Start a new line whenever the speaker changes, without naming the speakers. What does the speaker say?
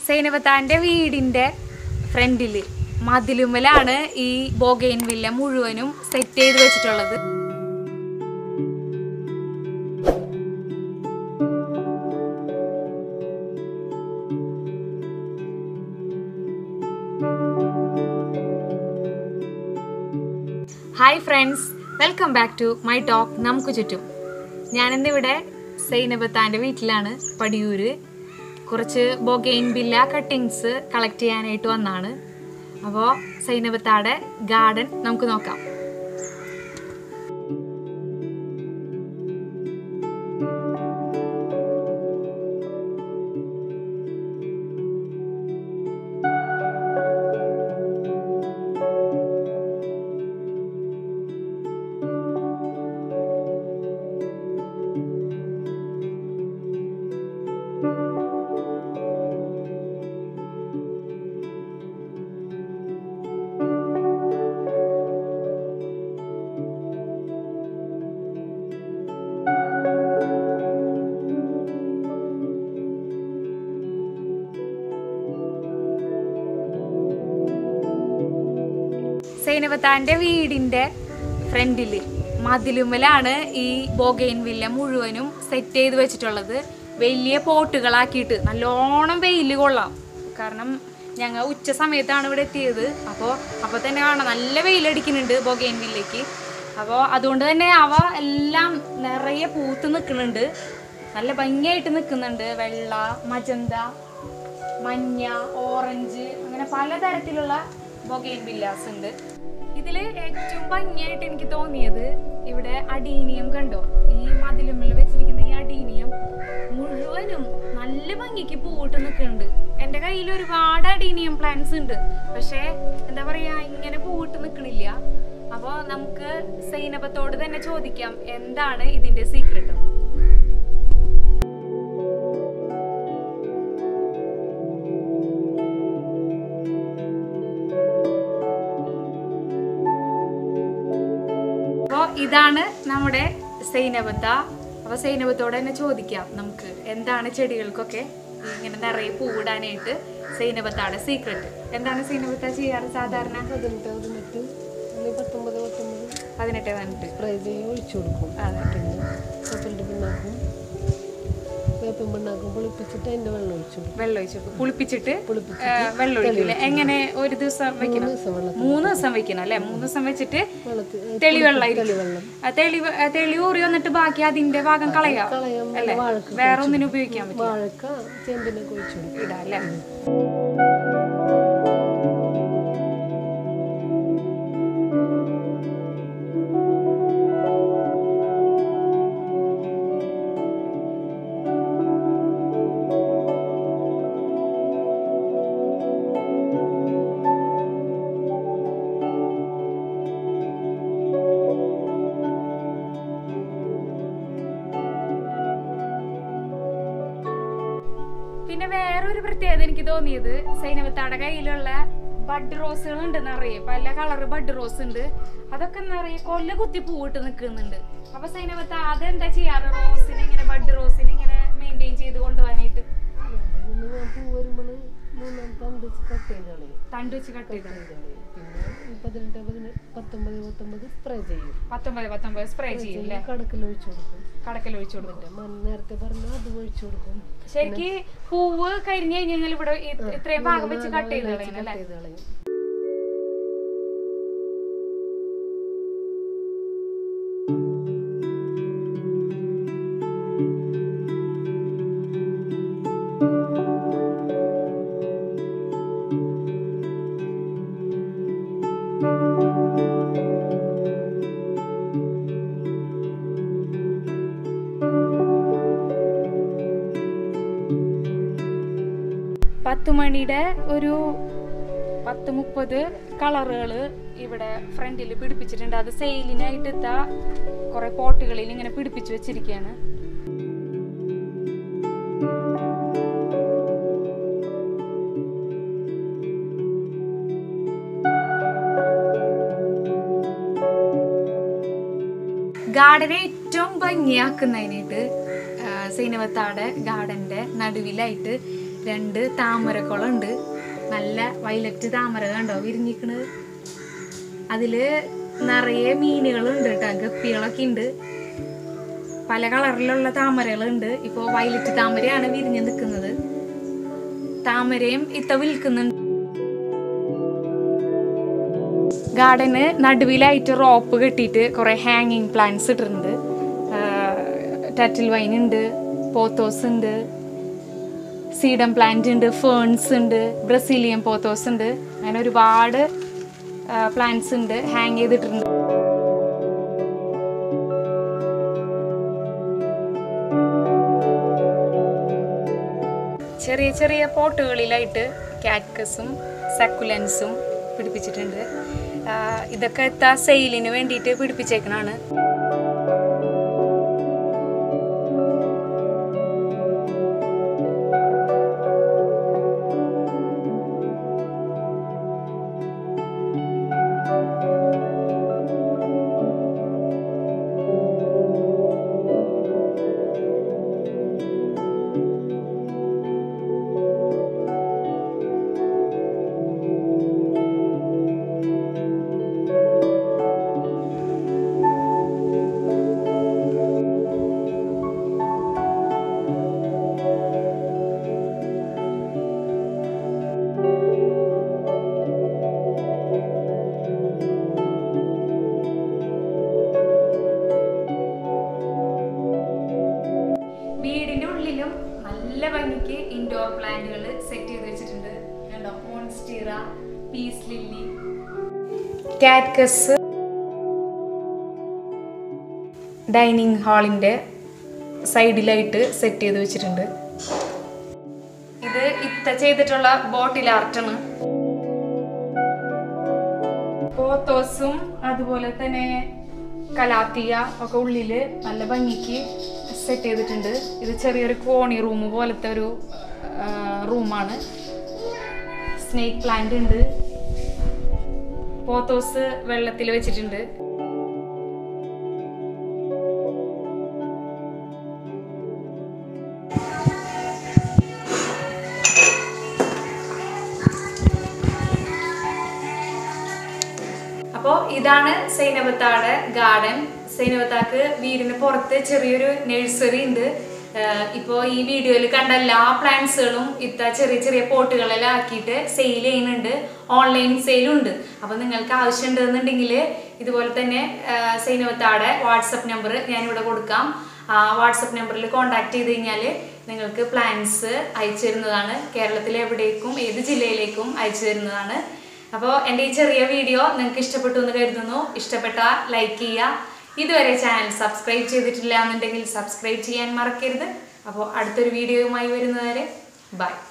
സൈനവത്താൻ്റെ വീടിൻ്റെ ഫ്രണ്ടിൽ മതിലുമ്മലാണ് ഈ ബോഗൈൻ വില്ല മുഴുവനും സെറ്റ് ചെയ്ത് വെച്ചിട്ടുള്ളത് hi friends welcome back to my talk നമുക്ക് ചുറ്റും ഞാനിന്നിവിടെ സൈനബത്താൻ്റെ വീട്ടിലാണ് പടിയൂര് കുറച്ച് ബൊഗെയിൻ ബില്ല കട്ടിങ്സ് കളക്ട് ചെയ്യാനായിട്ട് വന്നാണ് അപ്പോൾ സൈനബത്താടെ ഗാർഡൻ നമുക്ക് നോക്കാം സൈനബത്താൻ്റെ വീടിൻ്റെ ഫ്രണ്ടിൽ മതിലുമ്മലാണ് ഈ ബോഗൈൻ വില്ല മുഴുവനും സെറ്റ് ചെയ്ത് വെച്ചിട്ടുള്ളത് വലിയ പോട്ടുകളാക്കിയിട്ട് നല്ലോണം വെയിൽ കൊള്ളാം കാരണം ഞങ്ങൾ ഉച്ച സമയത്താണ് ഇവിടെ എത്തിയത് അപ്പോൾ അപ്പോൾ തന്നെ കാണാം നല്ല വെയിലടിക്കുന്നുണ്ട് ബൊഗൈൻ വില്ലയ്ക്ക് അപ്പോൾ അതുകൊണ്ട് തന്നെ അവ എല്ലാം നിറയെ പൂത്ത് നിൽക്കുന്നുണ്ട് നല്ല ഭംഗിയായിട്ട് നിൽക്കുന്നുണ്ട് വെള്ള മജന്ത മഞ്ഞ ഓറഞ്ച് അങ്ങനെ പലതരത്തിലുള്ള ബൊഗൈൻ വില്ലാസ് ഉണ്ട് ഇതില് ഏറ്റവും ഭംഗിയായിട്ട് എനിക്ക് തോന്നിയത് ഇവിടെ അടീനിയം കണ്ടോ ഈ മതിലുമ്മിൽ വെച്ചിരിക്കുന്ന ഈ അടീനിയം മുഴുവനും നല്ല ഭംഗിക്ക് പൂവിട്ട് നിൽക്കുന്നുണ്ട് എൻ്റെ കയ്യിൽ ഒരുപാട് അടീനിയം പ്ലാന്റ്സ് ഉണ്ട് പക്ഷേ എന്താ പറയാ ഇങ്ങനെ പൂവിട്ട് നിൽക്കണില്ല അപ്പോൾ നമുക്ക് സൈനബത്തോട് തന്നെ ചോദിക്കാം എന്താണ് ഇതിന്റെ സീക്രട്ട് അപ്പോൾ ഇതാണ് നമ്മുടെ സൈനബത്ത അപ്പോൾ സൈനബത്തോട് തന്നെ ചോദിക്കാം നമുക്ക് എന്താണ് ചെടികൾക്കൊക്കെ ഇങ്ങനെ നിറയെ പൂവിടാനായിട്ട് സൈനബത്താടെ സീക്രട്ട് എന്താണ് സൈനബത്ത ചെയ്യാറ് സാധാരണ
പതിനെട്ട് പതിനെട്ട് അല്ലെങ്കിൽ പത്തൊമ്പത് പത്തൊമ്പത്
പതിനെട്ട് പതിനെട്ട്
സ്പ്രേ ചെയ്ത് ഒഴിച്ചു കൊടുക്കും
അതെ
പിന്നെ കപ്പലിൻ്റെ പിണ്ണാക്കും വേപ്പൻ പിണ്ണാക്കും പൊളിപ്പിച്ചിട്ട് അതിൻ്റെ വെള്ളം ഒഴിച്ചു കൊടുക്കും
വെള്ളം ഒഴിച്ചു പുളിപ്പിച്ചിട്ട്
പുളിപ്പിച്ച്
ആ, വെള്ളം ഒഴിക്കില്ലേ എങ്ങനെ ഒരു ദിവസം വെക്കണം
ദിവസം വെള്ളം
മൂന്ന് ദിവസം വെക്കണം അല്ലെ മൂന്ന് ദിവസം വെച്ചിട്ട്
വെള്ളത്തിൽ
തെളിവെള്ളമായിരിക്കും
തെളിവെള്ളം
ആ, തെളി ആ, തെളി ഊറി വന്നിട്ട് ബാക്കി അതിന്റെ ഭാഗം കളയാം
കളയാൻ
അല്ലേ
വാഴക്ക്
വേറെ ഒന്നിനും ഉപയോഗിക്കാൻ പറ്റും
വാഴക്ക ചേമ്പിനൊക്കെ ഒഴിച്ചു കൊടുക്കും
ഇടാം അല്ലേ പിന്നെ വേറൊരു പ്രത്യേകത എനിക്ക് തോന്നിയത് സൈനവത്താടെ കയ്യിലുള്ള ബഡ് റോസുകൾ ഉണ്ട് നിറയെ പല കളർ ബഡ് റോസ് ഉണ്ട് അതൊക്കെ നിറയെ കൊല്ല കുത്തി പൂവിട്ട് നിൽക്കുന്നുണ്ട് അപ്പൊ സൈനവത്ത അതെന്താ ചെയ്യാറ് റോസിനെ ഇങ്ങനെ ബഡ് റോസിനെ ഇങ്ങനെ മെയിൻറ്റെയിൻ ചെയ്ത് കൊണ്ടുപോകാനായിട്ട്
പിന്നെ ഞാൻ പൂ വരുമ്പോൾ മൂന്നാം തണ്ട് കട്ട് ചെയ്ത് കളയും
തണ്ട് വെച്ച് കട്ട് ചെയ്ത്
ചെയ്ത് കളയും പിന്നെ ഈ പതിനെട്ട് പതിനെട്ട് പത്തൊമ്പത് പത്തൊമ്പത് സ്പ്രേ ചെയ്യും
പത്തൊമ്പത് പത്തൊമ്പത് സ്പ്രേ ചെയ്യും അല്ലേ
കടക്കിൽ ഒഴിച്ചു കൊടുക്കും
കടക്കൽ ഒഴിച്ചു കൊടുക്കും
മറ്റേ മണ്ണ് നേരത്തെ പറഞ്ഞ അത് ഒഴിച്ചു കൊടുക്കും
ശരിക്ക് പൂവ് കരിഞ്ഞു കഴിഞ്ഞാൽ ഇവിടെ ഇ- ഇത്രയും ഭാഗം വെച്ച് കട്ട് ചെയ്ത് കളയണം അല്ലേ
കട്ട് ചെയ്ത് കളയും
പത്ത് മണിയുടെ ഒരു പത്ത് മുപ്പത് കളറുകൾ ഇവിടെ ഫ്രണ്ടിൽ പിടിപ്പിച്ചിട്ടുണ്ട് അത് സെയിലിനായിട്ട് എത്താ കുറെ പോട്ടുകളിൽ ഇങ്ങനെ പിടിപ്പിച്ചു വെച്ചിരിക്കുകയാണ് ഗാർഡനെ ഏറ്റവും ഭംഗിയാക്കുന്നതിനായിട്ട് സൈനവത്താടെ ഗാർഡന്റെ നടുവിലായിട്ട് രണ്ട് താമരക്കുളം ഉണ്ട് നല്ല വയലറ്റ് താമര കണ്ടോ വിരിഞ്ഞിക്കണത് അതില് നിറയെ മീനുകളുണ്ട് കേട്ടോ ഗപ്പികളൊക്കെ ഉണ്ട് പല കളറിലുള്ള താമരകളുണ്ട് ഇപ്പോൾ വയലറ്റ് താമരയാണ് വിരിഞ്ഞ് നിൽക്കുന്നത് താമരയും ഇത്ത വിൽക്കുന്നുണ്ട് ഗാർഡന് നടുവിലായിട്ട് റോപ്പ് കെട്ടിയിട്ട് കുറേ ഹാങ്ങിങ് പ്ലാന്റ്സ് ഇട്ടിട്ടുണ്ട് ടറ്റിൽ വൈൻ ഉണ്ട് പോത്തോസ് ഉണ്ട് സീഡം പ്ലാന്റ് ഉണ്ട് ഫേൺസ് ഉണ്ട് ബ്രസീലിയൻ പോത്തോസ് ഉണ്ട് അങ്ങനെ ഒരുപാട് പ്ലാന്റ്സ് ഉണ്ട് ഹാങ് ചെയ്തിട്ടുണ്ട് ചെറിയ ചെറിയ പോട്ടുകളിലായിട്ട് കാറ്റ്കസും സക്കുലൻസും പിടിപ്പിച്ചിട്ടുണ്ട് ആ, ഇതൊക്കെ എത്താ സെയിലിന് വേണ്ടിയിട്ട് പിടിപ്പിച്ചേക്കണാണ് വീടിന്റെ ഉള്ളിലും നല്ല ഭംഗിക്ക് ഇൻഡോർ പ്ലാന്റുകൾ സെറ്റ് ചെയ്ത് വെച്ചിട്ടുണ്ട് കണ്ടോ monstera peace lily cactus dining ഹാളിന്റെ സൈഡിലായിട്ട് സെറ്റ് ചെയ്ത് വെച്ചിട്ടുണ്ട് ഇത് ഇത്ത ചെയ്തിട്ടുള്ള ബോട്ടിൽ ആർട്ടാണ് പോത്തോസും അതുപോലെ തന്നെ കലാത്തിയ ഒക്കെ ഉള്ളില് നല്ല ഭംഗിക്ക് സെറ്റ് ചെയ്തിട്ടുണ്ട് ഇത് ചെറിയൊരു കോണി റൂം പോലത്തെ ഒരു റൂമാണ് സ്നേക്ക് പ്ലാന്റ് ഉണ്ട് പോത്തോസ് വെള്ളത്തിൽ വെച്ചിട്ടുണ്ട് അപ്പോൾ ഇതാണ് സൈനബത്താടെ ഗാർഡൻ സൈനബത്താക്ക് വീടിന് പുറത്ത് ചെറിയൊരു നഴ്സറി ഉണ്ട് ഇപ്പോൾ ഈ വീഡിയോയിൽ കണ്ട എല്ലാ പ്ലാന്റ്സുകളും ഇത്ത ചെറിയ ചെറിയ പോട്ടുകളെല്ലാം ആക്കിയിട്ട് സെയിൽ ചെയ്യുന്നുണ്ട് ഓൺലൈൻ സെയിലും ഉണ്ട് അപ്പോൾ നിങ്ങൾക്ക് ആവശ്യമുണ്ടെന്നുണ്ടെങ്കിൽ ഇതുപോലെ തന്നെ സൈനബത്താടെ വാട്സപ്പ് നമ്പർ ഞാനിവിടെ കൊടുക്കാം ആ വാട്സപ്പ് നമ്പറിൽ കോൺടാക്ട് ചെയ്ത് കഴിഞ്ഞാൽ നിങ്ങൾക്ക് പ്ലാൻസ് അയച്ചു തരുന്നതാണ് കേരളത്തിലെ എവിടേക്കും ഏത് ജില്ലയിലേക്കും അയച്ചു തരുന്നതാണ് അപ്പോൾ എൻ്റെ ഈ ചെറിയ വീഡിയോ നിങ്ങൾക്ക് ഇഷ്ടപ്പെട്ടു എന്ന് കരുതുന്നു ഇഷ്ടപ്പെട്ടാൽ ലൈക്ക് ചെയ്യുക ഇതുവരെ ചാനൽ സബ്സ്ക്രൈബ് ചെയ്തിട്ടില്ല എന്നുണ്ടെങ്കിൽ സബ്സ്ക്രൈബ് ചെയ്യാൻ മറക്കരുത് അപ്പോൾ അടുത്തൊരു വീഡിയോയുമായി വരുന്നവരെ ബൈ